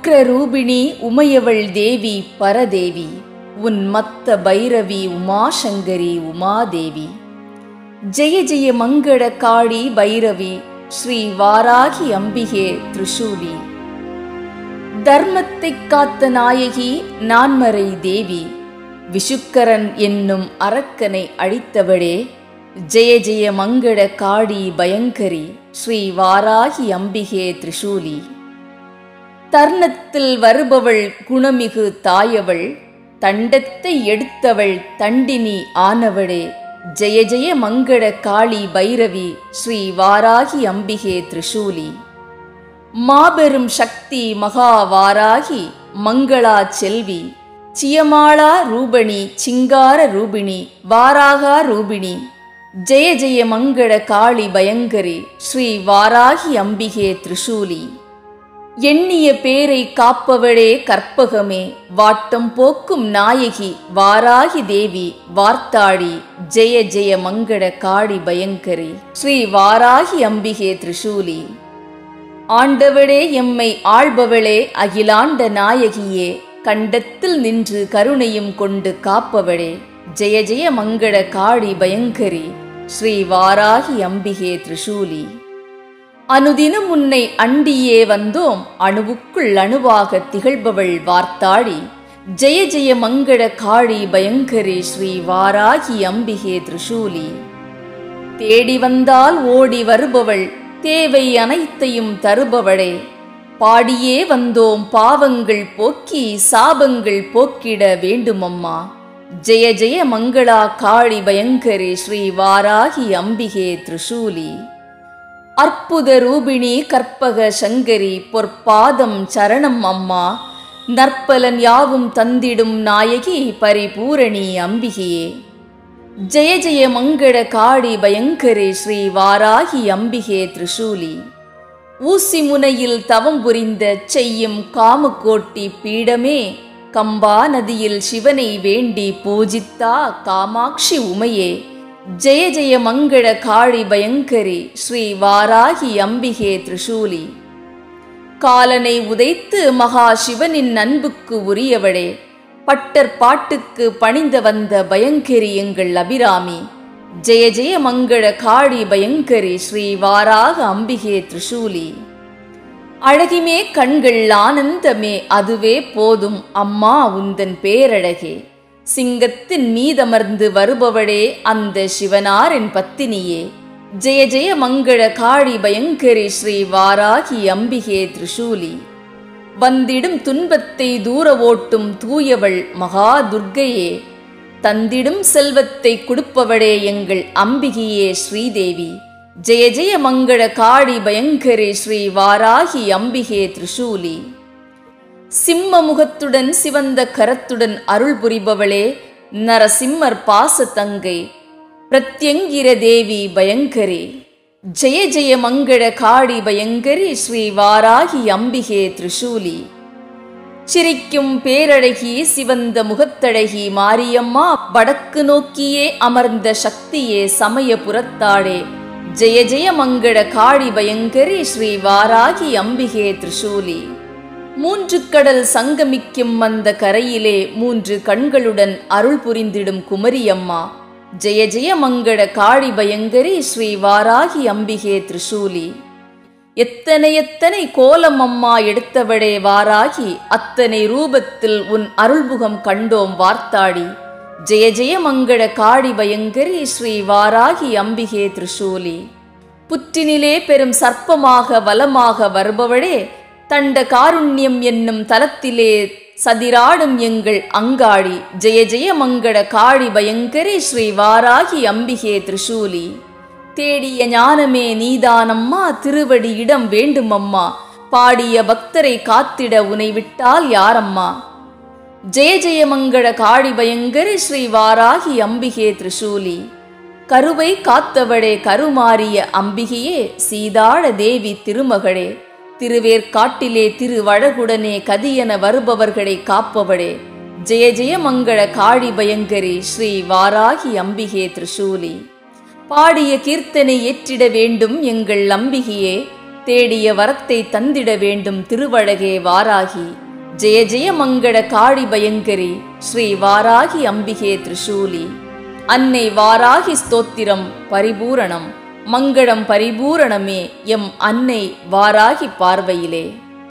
உக்ரரூபிணி உமையவள் தேவி பரதேவி உன் மத்த பைரவி உமாசங்கரி உமாதேவி ஜெய ஜெய மங்கள காளி பைரவி ஸ்ரீ வாராகி அம்பிகே திரிசூலி தர்மத்தைக் காத்த நாயகி நான்மறை தேவி விஷுக்கரன் என்னும் அரக்கனை அழித்தவளே ஜெய ஜெய மங்கள காடி பயங்கரி ஸ்ரீ வாராகி அம்பிகே திரிசூலி தர்ணத்தில் வருபவள் குணமிகு தாயவள் தண்டத்தை எடுத்தவள் தண்டினி ஆனவளே ஜெய ஜெய மங்கள காளி பைரவி ஸ்ரீ வாராகி அம்பிகே திரிசூலி மாபெரும் சக்தி மகா வாராகி மங்களா செல்வி சியமாளா ரூபணி சிங்கார ரூபிணி வாராகா ரூபிணி ஜெய ஜெய மங்கள காளி பயங்கரி ஸ்ரீ வாராகி அம்பிகே திரிசூலி எண்ணிய பேரை காப்பவளே கற்பகமே வாட்டம் போக்கும் நாயகி வாராகி தேவி வார்த்தாடி ஜெய ஜெய மங்கள காளி பயங்கரி ஸ்ரீ வாராகி அம்பிகே திரிசூலி ஆண்டவளே எம்மை ஆள்பவளே அகிலாண்ட நாயகியே கண்டத்தில் நின்று கருணையும் கொண்டு காப்பவளே ஜெய ஜெய மங்கள காளி பயங்கரி ஸ்ரீ வாராகி அம்பிகே திரிசூலி அனுதினம் உன்னை அண்டியே வந்தோம் அணுவுக்குள் அணுவாக திகழ்பவள் வார்த்தாடி ஜெய ஜெய மங்கள காளி பயங்கரி ஸ்ரீ வாராகி அம்பிகே திரிசூலி தேடி வந்தால் ஓடி வருபவள் தேவை அனைத்தையும் தருபவளே பாடியே வந்தோம் பாவங்கள் போக்கி சாபங்கள் போக்கிட வேண்டுமம்மா ஜெய ஜெய மங்களா காளி பயங்கரி ஸ்ரீ வாராகி அம்பிகே திரிசூலி அற்புத ரூபிணி கற்பக சங்கரி பொற்பாதம் சரணம் அம்மா நற்பலன் யாவும் தந்திடும் நாயகி பரிபூரணி அம்பிகையே ஜெய ஜெய மங்கள காளி பயங்கரி ஸ்ரீ வாராகி அம்பிகே திரிசூலி ஊசி முனையில் தவம் புரிந்த செய்யும் காமக்கோட்டி பீடமே கம்பா நதியில் சிவனை வேண்டி பூஜித்தா காமாட்சி உமையே ஜெய ஜெய மங்கள காளி பயங்கரி ஸ்ரீ வாராகி அம்பிகே திரிசூலி காலனை உதைத்து மகா சிவனின் அன்புக்கு உரியவளே பட்டர் பாட்டுக்கு பணிந்த வந்த பயங்கரி எங்கள் அபிராமி ஜெய ஜெய மங்கள காளி பயங்கரி ஸ்ரீ வாராக அம்பிகே திரிசூலி அழகிமே கண்கள் ஆனந்தமே அதுவே போதும் அம்மா உந்தன் பேரழகே சிங்கத்தின் மீதமர்ந்து வருபவளே அந்த சிவனாரின் பத்தினியே ஜெய ஜெய மங்கள காளி பயங்கரி ஸ்ரீ வாராகி அம்பிகே திரிசூலி வந்திடும் துன்பத்தை தூர ஓட்டும் தூயவள் மகா துர்க்கையே தந்திடும் செல்வத்தை கொடுப்பவளே எங்கள் அம்பிகையே ஸ்ரீதேவி ஜெய ஜெய மங்கள காளி பயங்கரி ஸ்ரீ வாராகி அம்பிகே திரிசூலி சிம்ம முகத்துடன் சிவந்த கரத்துடன் அருள் புரிபவளே நரசிம்மர் பாச தங்கை பிரத்யங்கிர தேவி பயங்கரி ஜெய ஜெய மங்கள காளி பயங்கரி ஸ்ரீ வாராகி அம்பிகே திரிசூலி சிரிக்கும் பேரழகி சிவந்த முகத்தழகி மாரியம்மா வடக்கு நோக்கியே அமர்ந்த சக்தியே சமய புறத்தாடே ஜெய ஜெய மங்கள காளி பயங்கரி ஸ்ரீ வாராகி அம்பிகே திரிசூலி மூன்று கடல் சங்கமிக்கும் அந்த கரையிலே மூன்று கண்களுடன் அருள் புரிந்திடும் குமரியம்மா ஜெய ஜெய மங்கள காளி பயங்கரி ஸ்ரீ வாராகி அம்பிகே திரிசூலி எத்தனை எத்தனை கோலம் அம்மா எடுத்தவளே வாராகி அத்தனை ரூபத்தில் உன் அருள்முகம் கண்டோம் வார்த்தாடி ஜெய ஜெய மங்கள காளி பயங்கரி ஸ்ரீ வாராகி அம்பிகே திரிசூலி புற்றினிலே பெரும் சர்ப்பமாக வலமாக வருபவளே தண்ட காருண்யம் என்னும் தலத்திலே சதிராடும் எங்கள் அங்காடி ஜெய ஜெய மங்கள காளி பயங்கரி ஸ்ரீ வாராகி அம்பிகே திரிசூலி தேடிய ஞானமே நீதானம்மா திருவடி இடம் வேண்டுமம்மா பாடிய பக்தரை காத்திட உனை விட்டால் யாரம்மா ஜெய ஜெய மங்கள காளி பயங்கரி ஸ்ரீ வாராகி அம்பிகே திரிசூலி கருவை காத்தவளே கருமாறிய அம்பிகையே சீதாழ தேவி திருமகளே திருவேற்காட்டிலே திருவழகுடனே கதியென வருபவர்களை காப்பவளே ஜெய ஜெய மங்கள காளி பயங்கரி ஸ்ரீ வாராகி அம்பிகே திரிசூலி பாடிய கீர்த்தனை ஏற்றிட வேண்டும் எங்கள் அம்பிகையே தேடிய வரத்தை தந்திட வேண்டும் திருவழகே வாராகி ஜெய ஜெய மங்கள காளி பயங்கரி ஸ்ரீ வாராகி அம்பிகே திரிசூலி அன்னை வாராகி ஸ்தோத்திரம் பரிபூரணம் மங்களம் பரிபூரணமே எம் அன்னை வாராகி பார்வையிலே